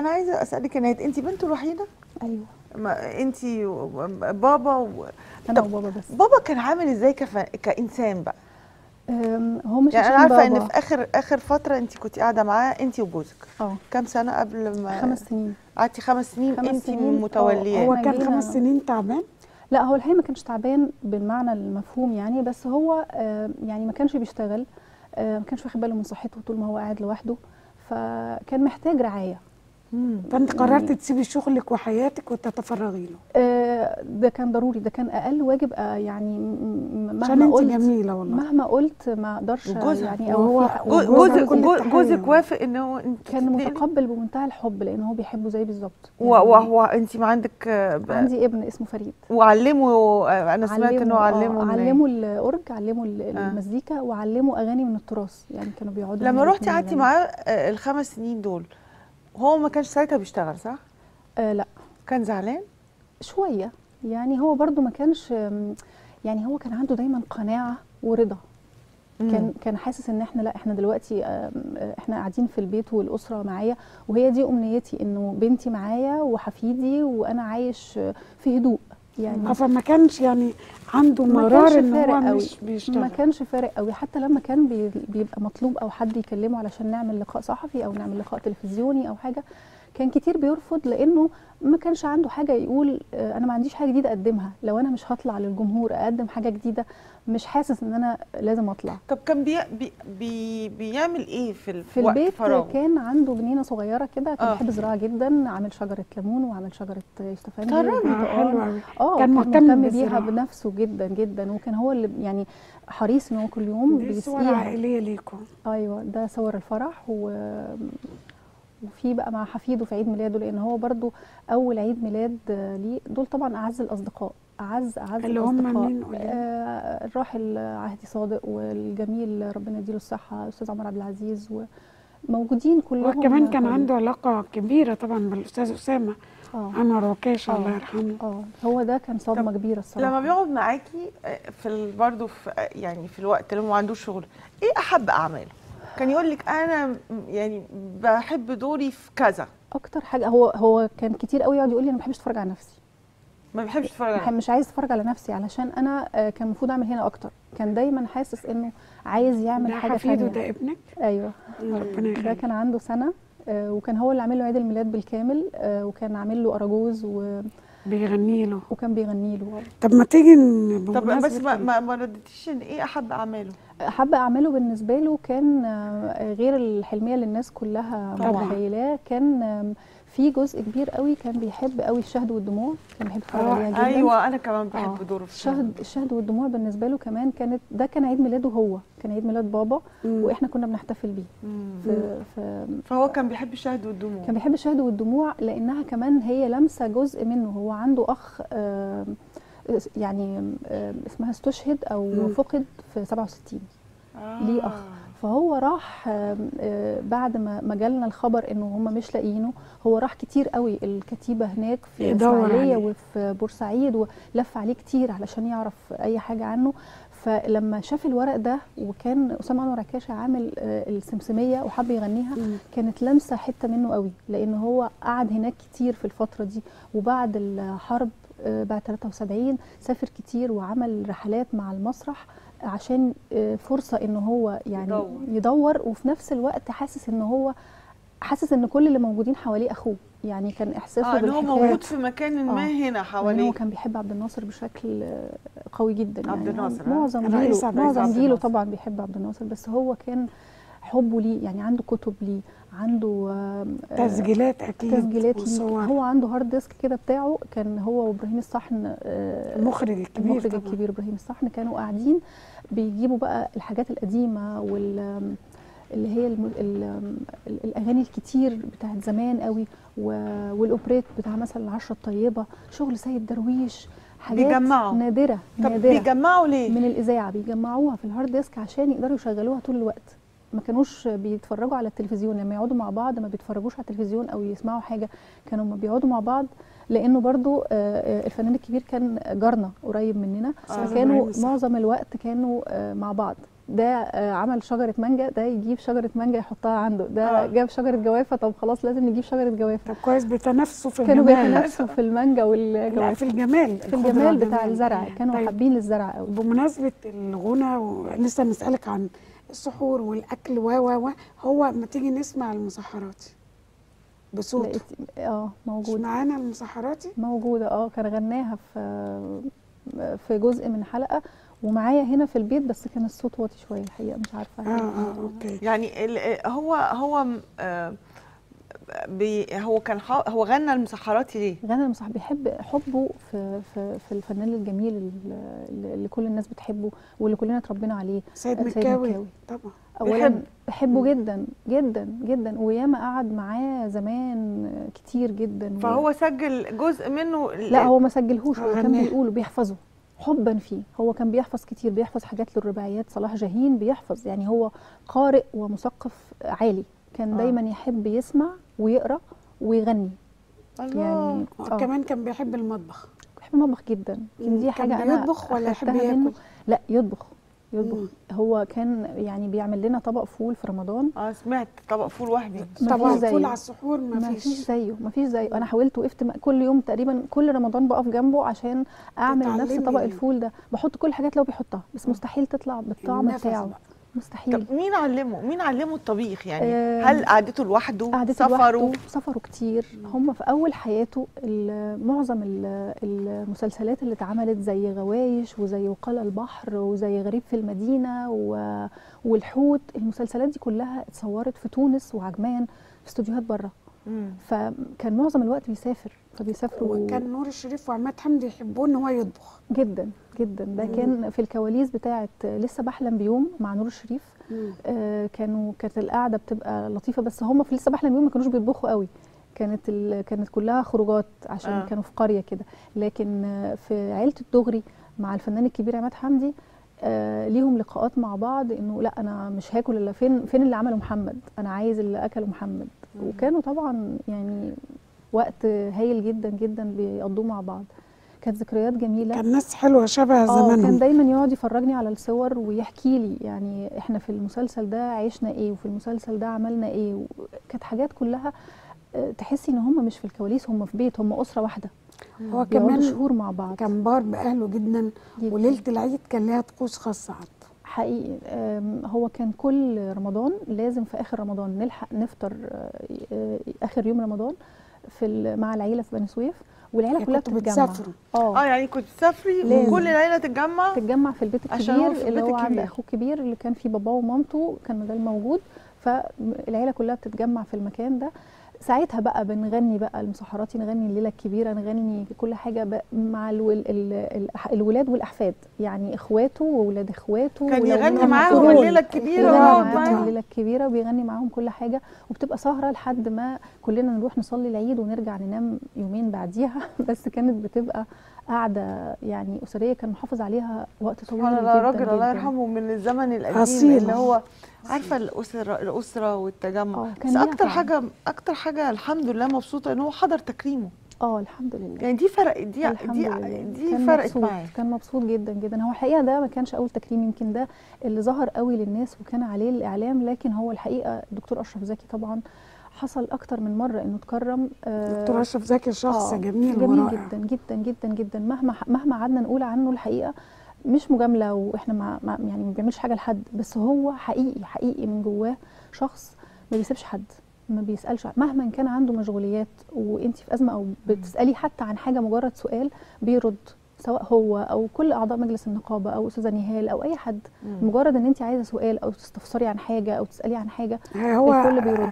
انا عايزه اسالك نهاد انت بنت الوحيده ايوه ما انت و- بابا و... انا طب وبابا بس بابا كان عامل ازاي كف... كانسان بقى أم، هو مش يعني انا عشان عارفه ان بابا. في اخر اخر فتره انت كنت قاعده معاه انت وجوزك اه كام سنه قبل ما خمس سنين قعدتي خمس سنين خمس انت سنين. متولياه هو إحنا كان جينا- خمس سنين تعبان لا هو الحقيقه ما كانش تعبان بالمعنى المفهوم يعني بس هو آه، يعني ما كانش بيشتغل آه، ما كانش واخد باله من صحته طول ما هو قاعد لوحده فكان محتاج رعايه فانت قررت تسيبي شغلك وحياتك وتتفرغي له آه، ده كان ضروري ده كان اقل واجب آه، يعني م- م- عشان مهما انت قلت جميله والله مهما قلت ما اقدرش وجوزها. يعني وهو- اوفي حق- جو- وجوزها جوزك كل جو- التحية جوزك يعني. وافق ان هو انت كان تديني- متقبل بمنتهى الحب لان هو بيحبه زي بالظبط و- وهو انت ما عندك آه، ب- عندي ابن اسمه فريد وعلمه آه، انا سمعت انه آه، علمه إن- علمه الاورج علمه ال- آه. المزيكا وعلمه اغاني من التراث يعني كانوا بيقعدوا لما هما رحتي الاتنين قعدتي يغنوا. معاه آه، الخمس سنين دول هو ما كانش ساعتها بيشتغل صح؟ آه لا كان زعلان؟ شويه يعني هو برضو ما كانش آم، يعني هو كان عنده دايما قناعه ورضا كان كان حاسس ان احنا لا احنا دلوقتي آم، آه، احنا قاعدين في البيت والاسره معايا وهي دي امنيتي انه بنتي معايا وحفيدي وانا عايش آه، في هدوء يعني اه فما كانش يعني عنده ما مرار كانش ان هو فارق قوي. مش ما بيشتغل كانش فارق قوي حتى لما كان بي- بيبقى مطلوب او حد يكلمه علشان نعمل لقاء صحفي او نعمل لقاء تلفزيوني او حاجه كان كتير بيرفض لانه ما كانش عنده حاجه يقول آه، انا ما عنديش حاجه جديده اقدمها لو انا مش هطلع للجمهور اقدم حاجه جديده مش حاسس ان انا لازم اطلع طب كان بي بي بي بيعمل ايه في, ال- في وقت البيت فراغه؟ كان عنده جنينه صغيره كده كان آه. بيحب الزراعه جدا عامل شجره ليمون وعامل شجره يوسفندي ترى آه حلو قوي اه كان كان مهتم مهتم بيها بالزراعة. بنفسه جدا جدا وكان هو اللي يعني حريص ان هو كل يوم دي صور بيسقيها عائليه ليكم ايوه ده صور الفرح و... وفي بقى مع حفيده في عيد ميلاده لان هو برضو اول عيد ميلاد آه، ليه دول طبعا اعز الاصدقاء اعز اعز اللي هم الاصدقاء مين قولي لي؟ آه الراحل عهدي صادق والجميل ربنا يديله الصحه استاذ عمر عبد العزيز وموجودين كلهم وكمان كان حواليه. عنده علاقه كبيره طبعا بالاستاذ اسامه اه انور وكاش آه. الله يرحمه اه هو ده كان صدمه طب كبيره الصراحه لما بيقعد معاكي آه، في ال- برضه في آه، يعني في الوقت اللي هو ما عندوش شغل ايه احب اعماله؟ كان يقول لك انا م- يعني بحب دوري في كذا اكتر حاجه هو هو كان كتير قوي يقعد يقول لي انا ما بحبش اتفرج على نفسي ما بيحبش يتفرج مح- على مش عايز اتفرج على نفسي علشان انا آه، كان المفروض اعمل هنا اكتر كان دايما حاسس انه عايز يعمل ده حاجه حفيده ثانيه ده ابنك ايوه ربنا ده يخليك كان عنده سنه آه، وكان هو اللي عامل له عيد الميلاد بالكامل آه، وكان عامل له اراجوز و- بيغني له وكان بيغني له طب ما تيجي ن- طب بس بمناسبة ما ال- ما, ما ردتيش ان ايه احب اعماله؟ حابه اعمله بالنسبه له كان آه، غير الحلميه اللي الناس كلها طبعاً. متخيلاه كان آم، في جزء كبير قوي كان بيحب قوي الشهد والدموع كان بيحب يتفرج آه، عليها جدا ايوه انا كمان بحب آه. دوره في الشهد الشهد والدموع بالنسبه له كمان كانت ده كان عيد ميلاده هو كان عيد ميلاد بابا مم. واحنا كنا بنحتفل بيه مم. في, في فهو كان بيحب الشهد والدموع كان بيحب الشهد والدموع لانها كمان هي لمسه جزء منه هو عنده اخ آم، يعني آم، اسمها استشهد او مم. فقد في 67 آه. ليه أخ. فهو راح آم، آه، بعد ما ما جالنا الخبر انه هم مش لاقيينه هو راح كتير قوي الكتيبه هناك في يدور اسماعيليه عليه. وفي بورسعيد ولف عليه كتير علشان يعرف اي حاجه عنه فلما شاف الورق ده وكان اسامه انور عكاشه عامل آه، السمسميه وحب يغنيها مم. كانت لمسه حته منه قوي لان هو قعد هناك كتير في الفتره دي وبعد الحرب آه، بعد 73 سافر كتير وعمل رحلات مع المسرح عشان آه، فرصه ان هو يعني يدور. يدور وفي نفس الوقت حاسس ان هو حاسس ان كل اللي موجودين حواليه اخوه يعني كان احساسه اه ان هو بالحكاية- موجود في مكان ما آه. هنا لأن هو حواليه كان بيحب عبد الناصر بشكل آه، قوي جدا عبد يعني الناصر، ها؟ معظم الرئيس جيله عبد العزيز معظم عبد جيله الناصر. طبعا بيحب عبد الناصر بس هو كان حبه ليه يعني عنده كتب ليه عنده آم، آه، تسجيلات اكيد تسجيلات ليه وصور هو عنده هارد ديسك كده بتاعه كان هو وابراهيم الصحن آه، المخرج الكبير المخرج طبعا. الكبير ابراهيم الصحن كانوا قاعدين بيجيبوا بقى الحاجات القديمه وال اللي هي الم... ال... ال- الاغاني الكتير بتاعت زمان قوي و... والاوبريت بتاع مثلا العشره الطيبه شغل سيد درويش حاجات بيجمعوا. نادره طب نادره بيجمعوا ليه؟ من الاذاعه بيجمعوها في الهارد ديسك عشان يقدروا يشغلوها طول الوقت ما كانوش بيتفرجوا على التلفزيون لما يقعدوا مع بعض ما بيتفرجوش على التلفزيون او يسمعوا حاجه كانوا ما بيقعدوا مع بعض لانه برضو آه، آه، الفنان الكبير كان جارنا قريب مننا آه. فكانوا إبراهيم الصح. معظم الوقت كانوا آه، مع بعض ده آه، عمل شجره مانجا ده يجيب شجره مانجا يحطها عنده ده آه. جاب شجره جوافه طب خلاص لازم نجيب شجره جوافه طب كويس بيتنافسوا في كانوا الجمال بيتنافسوا في المانجا لا والجوافه في الجمال في الجمال بتاع الزرع كانوا طيب. حابين الزرع قوي بمناسبة الغنى ولسه نسألك عن السحور والأكل و و و هو ما تيجي نسمع المسحراتي بصوته لقيت اه مش موجود معانا المسحراتي موجودة اه كان غناها في في جزء من حلقة ومعايا هنا في البيت بس كان الصوت واطي شوية الحقيقة مش عارفة اه اه اوكي يعني ال- هو هو م- آه، بي هو كان ح- هو غنى المسحراتي ليه؟ غنى المصح بيحب حبه في في في الفنان الجميل اللي اللي كل الناس بتحبه واللي كلنا اتربينا عليه سيد سيد مكاوي مكاوي. طبعا اولا بيحب. بحبه جدا جدا جدا وياما قعد معاه زمان كتير جدا فهو سجل جزء منه لا هو ما سجلهوش هو كان غناه. بيقوله بيحفظه حبا فيه هو كان بيحفظ كتير بيحفظ حاجات للرباعيات صلاح جاهين بيحفظ يعني هو قارئ ومثقف عالي كان آه. دايما يحب يسمع ويقرا ويغني الله يعني آه. كمان كان بيحب المطبخ بحب المطبخ جدا يمكن دي كان حاجه انا بيطبخ ولا يحب أخدتها ياكل؟ منه. لا يطبخ يطبخ مم. هو كان يعني بيعمل لنا طبق فول في رمضان اه سمعت طبق فول وهمي ما طبعا فيش زيه. فول على السحور ما ما فيش فيش زيه ما فيش زيه انا حاولت وقفت م- كل يوم تقريبا كل رمضان بقف جنبه عشان اعمل نفس تتعلمي. طبق الفول ده بحط كل الحاجات اللي هو بيحطها بس مستحيل تطلع بالطعم النفس بتاعه بقى. مستحيل طب مين علمه؟ مين علمه الطبيخ يعني؟ آه، هل قعدته لوحده؟ قعدته سفره؟ لوحده سفروا كتير هم في اول حياته ال- معظم ال- المسلسلات اللي اتعملت زي غوايش وزي وقال البحر وزي غريب في المدينه و- والحوت المسلسلات دي كلها اتصورت في تونس وعجمان في استوديوهات بره مم. فكان معظم الوقت بيسافر فبيسافروا وكان نور الشريف وعماد حمدي يحبوه ان هو يطبخ جدا جدا ده كان في الكواليس بتاعه لسه بحلم بيوم مع نور الشريف آه، كانوا كانت القعده بتبقى لطيفه بس هم في لسه بحلم بيوم ما كانوش بيطبخوا قوي كانت ال... كانت كلها خروجات عشان آه. آه. كانوا في قريه كده لكن آه، في عيله الدغري مع الفنان الكبير عماد حمدي آه ليهم لقاءات مع بعض انه لا انا مش هاكل الا فين فين اللي عمله محمد انا عايز اللي اكله محمد وكانوا طبعا يعني وقت هايل جدا جدا بيقضوه مع بعض كانت ذكريات جميله كان ناس حلوه شبه اه كان زمانهم دايما يقعد يفرجني على الصور ويحكي لي يعني احنا في المسلسل ده عشنا ايه وفي المسلسل ده عملنا ايه و- كانت حاجات كلها آه، تحسي ان هم مش في الكواليس هم في بيت هم اسره واحده هو بيقعدوا كمان شهور مع بعض كان بار باهله جدا جداً. وليله العيد كان ليها طقوس خاصه عنده حقيقي آم، هو كان كل رمضان لازم في اخر رمضان نلحق نفطر آه، آه، اخر يوم رمضان في ال- مع العيله في بني سويف والعيله يعني كلها كنتوا بتتجمع بتسافروا. اه اه يعني كنت تسافري لازم. وكل العيله تتجمع تتجمع في البيت عشان هو الكبير في اللي البيت هو عند الكبير. اخوه الكبير اللي كان فيه باباه ومامته كان ده الموجود فالعيله كلها بتتجمع في المكان ده ساعتها بقى بنغني بقى المسحراتي نغني الليله الكبيره نغني كل حاجه بقى مع الول ال الأح- الولاد والاحفاد يعني اخواته واولاد اخواته كان ولو يغني لهم معاهم قرون. الليله الكبيره يغني ويقعد معاهم معاهم الليله الكبيره وبيغني معاهم كل حاجه وبتبقى سهره لحد ما كلنا نروح نصلي العيد ونرجع ننام يومين بعديها بس كانت بتبقى قعده يعني اسريه كان محافظ عليها وقت طويل سبحان الله جدا راجل الله جداً. يرحمه من الزمن القديم أصيل. اللي هو عارفه الاسره الاسره والتجمع آه، كان بس ليها اكتر طعم. حاجه اكتر حاجه الحمد لله مبسوطه ان هو حضر تكريمه اه الحمد لله يعني دي فرق دي الحمد دي لله. دي كان فرقت مبسوط معاه كان مبسوط جدا جدا هو الحقيقه ده ما كانش اول تكريم يمكن ده اللي ظهر قوي للناس وكان عليه الاعلام لكن هو الحقيقه الدكتور اشرف زكي طبعا حصل اكتر من مره انه اتكرم آه، دكتور اشرف زكي شخص آه، جميل, جميل ورائع جدا جدا جدا جدا مهما مهما قعدنا نقول عنه الحقيقه مش مجامله واحنا مع مع- يعني ما بيعملش حاجه لحد بس هو حقيقي حقيقي من جواه شخص ما بيسيبش حد ما بيسالش مهما كان عنده مشغوليات وانت في ازمه او بتسالي حتى عن حاجه مجرد سؤال بيرد سواء هو او كل اعضاء مجلس النقابه او استاذه نهال او اي حد مجرد ان انت عايزه سؤال او تستفسري عن حاجه او تسالي عن حاجه هو الكل بيرد.